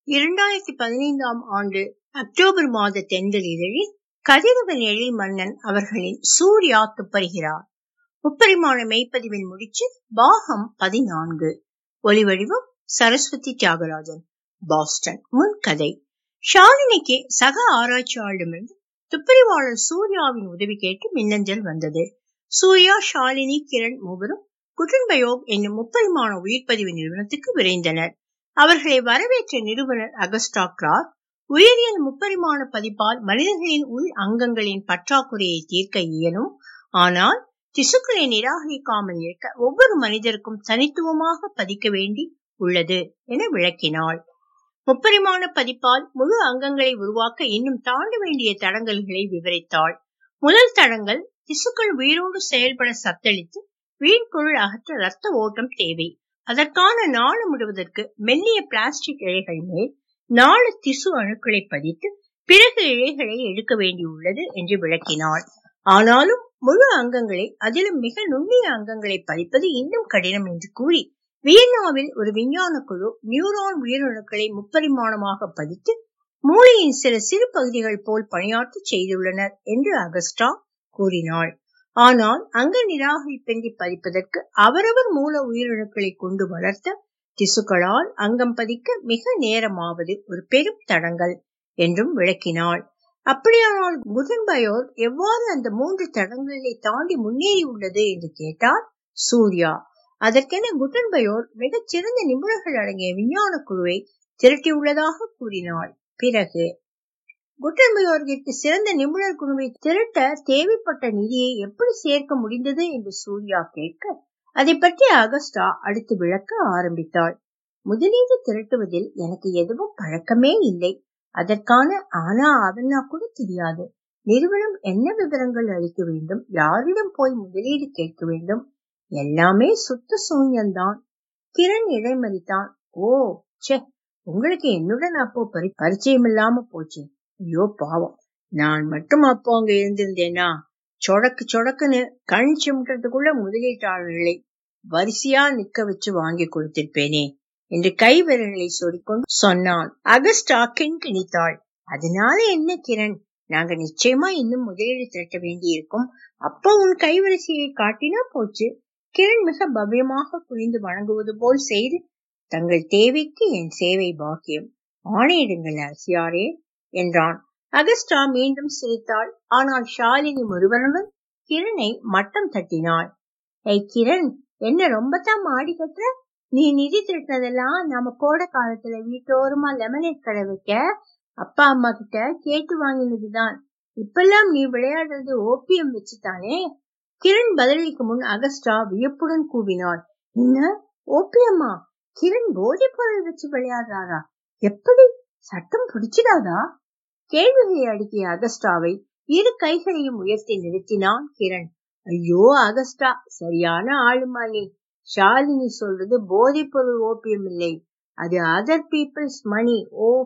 இரண்டாயிரத்தி பதினைந்தாம் ஆண்டு அக்டோபர் மாத தென்றல் இதழில் கதிரவன் எழி மன்னன் அவர்களின் சூர்யா துப்பறிகிறார் முப்பரிமாண மெய்ப்பதிவின் முடிச்சு பாகம் பதினான்கு ஒலிவடிவம் சரஸ்வதி தியாகராஜன் பாஸ்டன் முன் கதை ஷாலினிக்கு சக ஆராய்ச்சியாளரிடமிருந்து துப்பறிவாளர் சூர்யாவின் உதவி கேட்டு மின்னஞ்சல் வந்தது சூர்யா ஷாலினி கிரண் மூவரும் குட்டன்பயோக் என்னும் முப்பரிமாண உயிர்ப்பதிவு நிறுவனத்துக்கு விரைந்தனர் அவர்களை வரவேற்ற நிறுவனர் அகஸ்டா கிளார்க் உயிரியல் முப்பரிமாண பதிப்பால் மனிதர்களின் உள் அங்கங்களின் பற்றாக்குறையை தீர்க்க இயலும் ஆனால் திசுக்களை நிராகரிக்காமல் இருக்க ஒவ்வொரு மனிதருக்கும் தனித்துவமாக பதிக்க வேண்டி உள்ளது என விளக்கினாள் முப்பரிமாண பதிப்பால் முழு அங்கங்களை உருவாக்க இன்னும் தாண்ட வேண்டிய தடங்கல்களை விவரித்தாள் முதல் தடங்கள் திசுக்கள் உயிரோடு செயல்பட சத்தளித்து வீண் பொருள் அகற்ற ரத்த ஓட்டம் தேவை அதற்கான நாளம் விடுவதற்கு மெல்லிய பிளாஸ்டிக் இழைகள் மேல் நாள திசு அணுக்களை பதித்து பிறகு இழைகளை எடுக்க வேண்டியுள்ளது என்று விளக்கினாள் ஆனாலும் முழு அங்கங்களை அதிலும் மிக நுண்ணிய அங்கங்களை பதிப்பது இன்னும் கடினம் என்று கூறி வியன்னாவில் ஒரு விஞ்ஞான குழு நியூரான் உயிரணுக்களை முப்பரிமாணமாக பதித்து மூளையின் சில சிறு பகுதிகள் போல் பணியாற்றி செய்துள்ளனர் என்று அகஸ்டா கூறினாள் ஆனால் அங்க நிராகரிப்பின்றி பதிப்பதற்கு அவரவர் மூல உயிரணுக்களை கொண்டு வளர்த்த திசுக்களால் அங்கம் பதிக்க மிக நேரமாவது ஒரு பெரும் தடங்கல் என்றும் விளக்கினாள் அப்படியானால் குடன்பயோர் எவ்வாறு அந்த மூன்று தடங்களை தாண்டி முன்னேறி உள்ளது என்று கேட்டார் சூர்யா அதற்கென குட்டன்பயோர் மிகச் சிறந்த நிபுணர்கள் அடங்கிய விஞ்ஞான குழுவை திரட்டியுள்ளதாக கூறினாள் பிறகு குட்டன்பயோர்கிற்கு சிறந்த நிபுணர் குழுவை திரட்ட தேவைப்பட்ட நிதியை எப்படி சேர்க்க முடிந்தது என்று சூர்யா கேட்க அதை பற்றி அகஸ்டா அடுத்து விளக்க ஆரம்பித்தாள் முதலீடு திரட்டுவதில் எனக்கு எதுவும் பழக்கமே இல்லை அதற்கான ஆனா அவனா கூட தெரியாது நிறுவனம் என்ன விவரங்கள் அளிக்க வேண்டும் யாரிடம் போய் முதலீடு கேட்க வேண்டும் எல்லாமே சுத்த சூன்யம்தான் கிரண் இடைமறித்தான் ஓ சே உங்களுக்கு என்னுடன் அப்போ பரி பரிச்சயம் இல்லாம போச்சு ஐயோ பாவம் நான் மட்டும் அப்போ அங்க இருந்திருந்தேனா சொடக்கு சொடக்குன்னு கண் சிமிட்டதுக்குள்ள முதலீட்டாளர்களை வரிசையா நிக்க வச்சு வாங்கி கொடுத்திருப்பேனே என்று கை விரல்களை சொறிக்கொண்டு சொன்னான் அகஸ்டா கிண்கிணித்தாள் அதனால என்ன கிரண் நாங்க நிச்சயமா இன்னும் முதலீடு திரட்ட வேண்டி இருக்கும் அப்போ உன் கைவரிசையை காட்டினா போச்சு கிரண் மிக பவ்யமாக குனிந்து வணங்குவது போல் செய்து தங்கள் தேவைக்கு என் சேவை பாக்கியம் ஆணையிடுங்கள் அரசியாரே என்றான் அகஸ்டா மீண்டும் சிரித்தாள் ஆனால் ஷாலினி ஒருவனுடன் கிரனை மட்டம் தட்டினாள் ஏய் கிரண் என்ன ரொம்ப தான் மாடி கட்டுற நீ நிதி திரட்டினதெல்லாம் நம்ம கோடை காலத்துல வீட்டோரமா லெமனேட் கடை வைக்க அப்பா அம்மா கிட்ட கேட்டு வாங்கினதுதான் இப்பெல்லாம் நீ விளையாடுறது ஓபியம் வச்சுதானே கிரண் பதிலளிக்கு முன் அகஸ்டா வியப்புடன் கூவினாள் என்ன ஓபியம்மா கிரண் போதை பொருள் வச்சு விளையாடுறாரா எப்படி சட்டம் பிடிச்சிடாதா கேள்விகளை அடுக்கிய அகஸ்டாவை இரு கைகளையும் உயர்த்தி நிறுத்தினான் கிரண் ஐயோ அகஸ்டா சரியான ஆளுமா நீ ஷாலினி சொல்றது போதைப் பொருள் ஓபியம் இல்லை அது அதர் பீப்புள்ஸ் மணி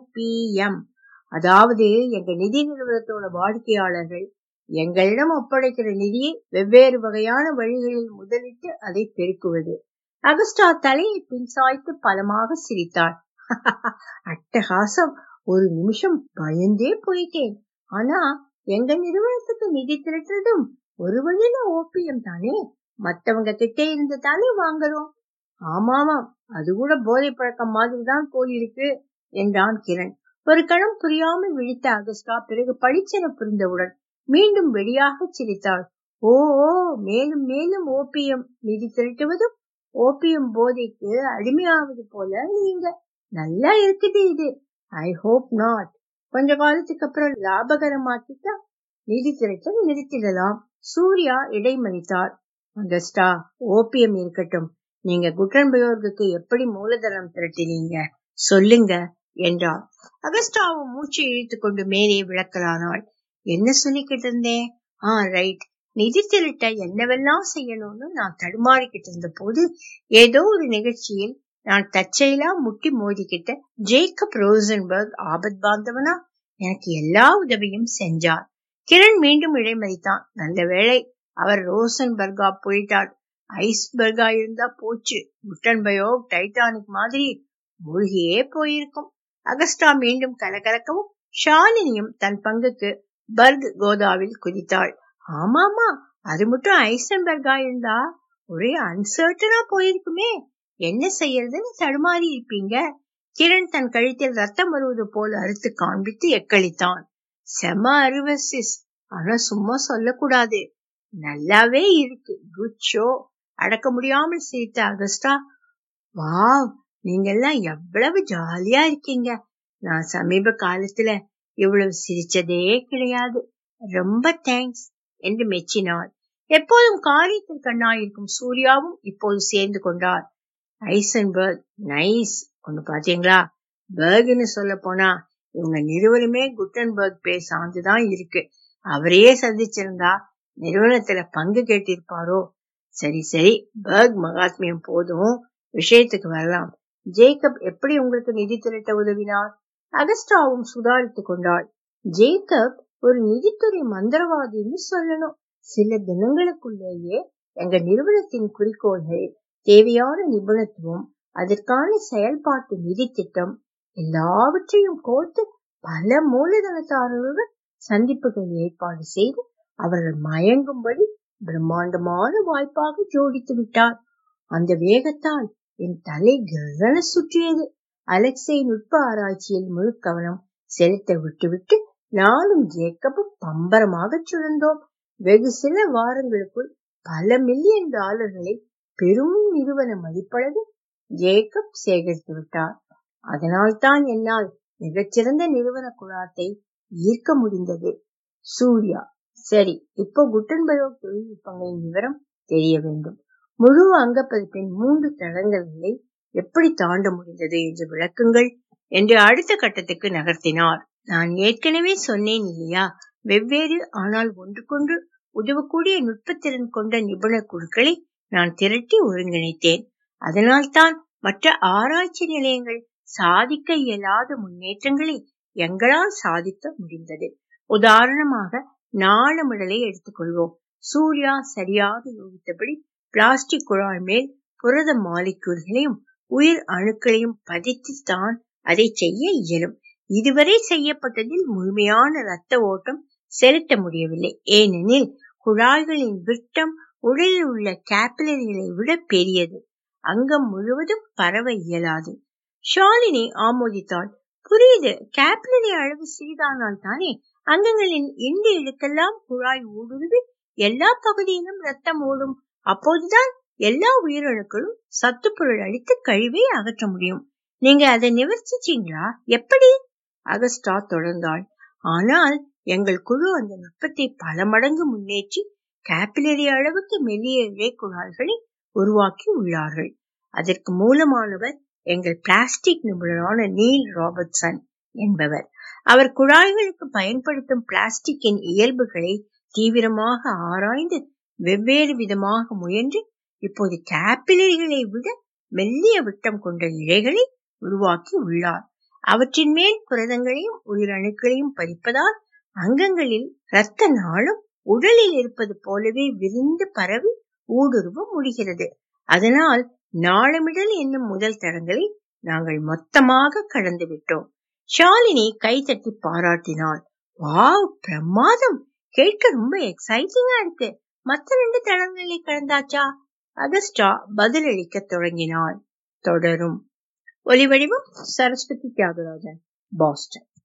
ஓபிஎம் அதாவது எங்க நிதி நிறுவனத்தோட வாடிக்கையாளர்கள் எங்களிடம் ஒப்படைக்கிற நிதியை வெவ்வேறு வகையான வழிகளில் முதலிட்டு அதை பெருக்குவது அகஸ்டா தலையை பின் சாய்த்து பலமாக சிரித்தாள் அட்டகாசம் ஒரு நிமிஷம் பயந்தே போயிட்டேன் ஆனா எங்க நிறுவனத்துக்கு நிதி திரட்டுறதும் ஒரு வழியில ஓபியம் தானே மத்தவங்க கிட்டே இருந்து தானே வாங்குறோம் ஆமாமாம் அது கூட போதை பழக்கம் மாதிரிதான் போயிருக்கு என்றான் கிரண் ஒரு கணம் புரியாமல் விழித்த அகஸ்டா பிறகு பளிச்சென புரிந்தவுடன் மீண்டும் வெளியாக சிரித்தாள் ஓ ஓ மேலும் மேலும் ஓபியம் நிதி திரட்டுவதும் ஓபியம் போதைக்கு அடிமையாவது போல நீங்க நல்லா இருக்குது இது ஐ ஹோப் நாட் கொஞ்ச காலத்துக்கு அப்புறம் லாபகரமாக்கிட்டா நிதி திரட்ட நிறுத்திடலாம் சூர்யா இடைமறித்தார் அகஸ்டா ஓபியம் இருக்கட்டும் நீங்க குட்டன்பயோர்க்கு எப்படி மூலதனம் திரட்டினீங்க சொல்லுங்க என்றார் அகஸ்டாவும் மூச்சை இழுத்து கொண்டு மேலே விளக்கலானாள் என்ன சொல்லிக்கிட்டு இருந்தேன் ஆ ரைட் நிதி திரட்ட என்னவெல்லாம் செய்யணும்னு நான் தடுமாறிக்கிட்டு இருந்த போது ஏதோ ஒரு நிகழ்ச்சியில் நான் தற்செயலா முட்டி மோதிக்கிட்ட ஜேக்கப் ரோசன்பர்க் ஆபத் பாந்தவனா எனக்கு எல்லா உதவியும் செஞ்சார் கிரண் மீண்டும் இடைமறித்தான் நல்ல வேளை அவர் ரோசன்பர்கா போயிட்டார் ஐஸ்பர்கா இருந்தா போச்சு குட்டன்பயோ டைட்டானிக் மாதிரி மூழ்கியே போயிருக்கும் அகஸ்டா மீண்டும் கலகலக்கவும் ஷாலினியும் தன் பங்குக்கு பர்க் கோதாவில் குதித்தாள் ஆமாமா அது மட்டும் ஐசன்பர்கா இருந்தா ஒரே அன்சர்டனா போயிருக்குமே என்ன செய்யறதுன்னு தடுமாறி இருப்பீங்க கிரண் தன் கழுத்தில் ரத்தம் வருவது போல் அறுத்து காண்பித்து எக்களித்தான் செம அருவசிஸ் ஆனா சும்மா சொல்லக்கூடாது நல்லாவே இருக்கு குட் ஷோ அடக்க முடியாமல் சிரித்த அகஸ்டா வாவ் நீங்க எல்லாம் எவ்வளவு ஜாலியா இருக்கீங்க நான் சமீப காலத்துல இவ்வளவு சிரிச்சதே கிடையாது ரொம்ப தேங்க்ஸ் என்று மெச்சினாள் எப்போதும் காரியத்தில் கண்ணாயிருக்கும் சூர்யாவும் இப்போது சேர்ந்து கொண்டார் ஐசன்பர்க் நைஸ் ஒண்ணு பாத்தீங்களா பர்க்னு சொல்ல போனா இவங்க நிறுவனமே குட்டன்பர்க் பேர் சார்ந்துதான் இருக்கு அவரையே சந்திச்சிருந்தா நிறுவனத்துல பங்கு கேட்டிருப்பாரோ சரி சரி பர்க் மகாத்மியம் போதும் விஷயத்துக்கு வரலாம் ஜேக்கப் எப்படி உங்களுக்கு நிதி திரட்ட உதவினார் அகஸ்டாவும் சுதாரித்துக் கொண்டாள் ஜேக்கப் ஒரு நிதித்துறை மந்திரவாதின்னு சொல்லணும் சில தினங்களுக்குள்ளேயே எங்க நிறுவனத்தின் குறிக்கோள்கள் தேவையான நிபுணத்துவம் அதற்கான செயல்பாட்டு நிதி திட்டம் எல்லாவற்றையும் கோர்த்து பல மூலதனத்தாரர்களுடன் சந்திப்புகள் ஏற்பாடு செய்து அவர்கள் மயங்கும்படி பிரம்மாண்டமான வாய்ப்பாக ஜோடித்து விட்டார் அந்த வேகத்தால் என் தலை கிரண சுற்றியது அலெக்சை நுட்ப ஆராய்ச்சியில் முழு கவனம் செலுத்த விட்டுவிட்டு நானும் ஜேக்கப்பும் பம்பரமாக சுழந்தோம் வெகு சில வாரங்களுக்குள் பல மில்லியன் டாலர்களை பெரும் நிறுவன மதிப்பளவு ஜேக்கப் சேகரித்து விட்டார் அதனால்தான் என்னால் மிகச்சிறந்த நிறுவன குழாத்தை ஈர்க்க முடிந்தது சூர்யா சரி இப்போ குட்டன்பர்க் தொழில்நுட்பங்களின் விவரம் தெரிய வேண்டும் முழு அங்கப்பதிப்பின் மூன்று தடங்கல்களை எப்படி தாண்ட முடிந்தது என்று விளக்குங்கள் என்று அடுத்த கட்டத்துக்கு நகர்த்தினார் நான் ஏற்கனவே சொன்னேன் இல்லையா வெவ்வேறு ஆனால் ஒன்றுக்கொன்று உதவக்கூடிய நுட்பத்திறன் கொண்ட நிபுணர் குழுக்களை நான் திரட்டி ஒருங்கிணைத்தேன் அதனால்தான் மற்ற ஆராய்ச்சி நிலையங்கள் சாதிக்க இயலாத முன்னேற்றங்களை எங்களால் சாதிக்க முடிந்தது உதாரணமாக நாளமிடலை எடுத்துக்கொள்வோம் சூர்யா சரியாக யோகித்தபடி பிளாஸ்டிக் குழாய் மேல் புரத மாலிக்யூல்களையும் உயிர் அணுக்களையும் பதித்துத்தான் அதை செய்ய இயலும் இதுவரை செய்யப்பட்டதில் முழுமையான இரத்த ஓட்டம் செலுத்த முடியவில்லை ஏனெனில் குழாய்களின் விட்டம் உடலில் உள்ள கேப்பிலரிகளை விட பெரியது அங்கம் முழுவதும் பரவ இயலாது ஷாலினி ஆமோதித்தாள் புரியுது கேப்பிலரி அளவு சிறிதானால் தானே அங்கங்களின் இந்த இழுக்கெல்லாம் குழாய் ஊடுருவி எல்லா பகுதியிலும் ரத்தம் ஓடும் அப்போதுதான் எல்லா உயிரணுக்களும் சத்துப்பொருள் அளித்து கழிவை அகற்ற முடியும் நீங்க அதை நிவர்த்திச்சீங்களா எப்படி அகஸ்டா தொடர்ந்தாள் ஆனால் எங்கள் குழு அந்த நுட்பத்தை பல மடங்கு முன்னேற்றி கேப்பிலரி அளவுக்கு மெல்லிய இழை குழாய்களை உருவாக்கி உள்ளார்கள் அதற்கு மூலமானவர் எங்கள் பிளாஸ்டிக் நிபுணரான நீல் ராபர்ட்சன் என்பவர் அவர் குழாய்களுக்கு பயன்படுத்தும் பிளாஸ்டிக்கின் இயல்புகளை தீவிரமாக ஆராய்ந்து வெவ்வேறு விதமாக முயன்று இப்போது கேப்பிலரிகளை விட மெல்லிய விட்டம் கொண்ட இழைகளை உருவாக்கி உள்ளார் அவற்றின் மேல் புரதங்களையும் உயிரணுக்களையும் பதிப்பதால் அங்கங்களில் இரத்த நாளம் உடலில் இருப்பது போலவே விரிந்து பரவி ஊடுருவ முடிகிறது அதனால் நாளமிடல் என்னும் முதல் தடங்களை நாங்கள் மொத்தமாக கடந்து விட்டோம் ஷாலினி கைதட்டி பாராட்டினாள் வாவ் பிரமாதம் கேட்க ரொம்ப எக்ஸைட்டிங்கா இருக்கு மத்த ரெண்டு தடங்களை கடந்தாச்சா அகஸ்டா பதிலளிக்க தொடங்கினாள் தொடரும் ஒலிவடிவம் சரஸ்வதி தியாகராஜன் பாஸ்டன்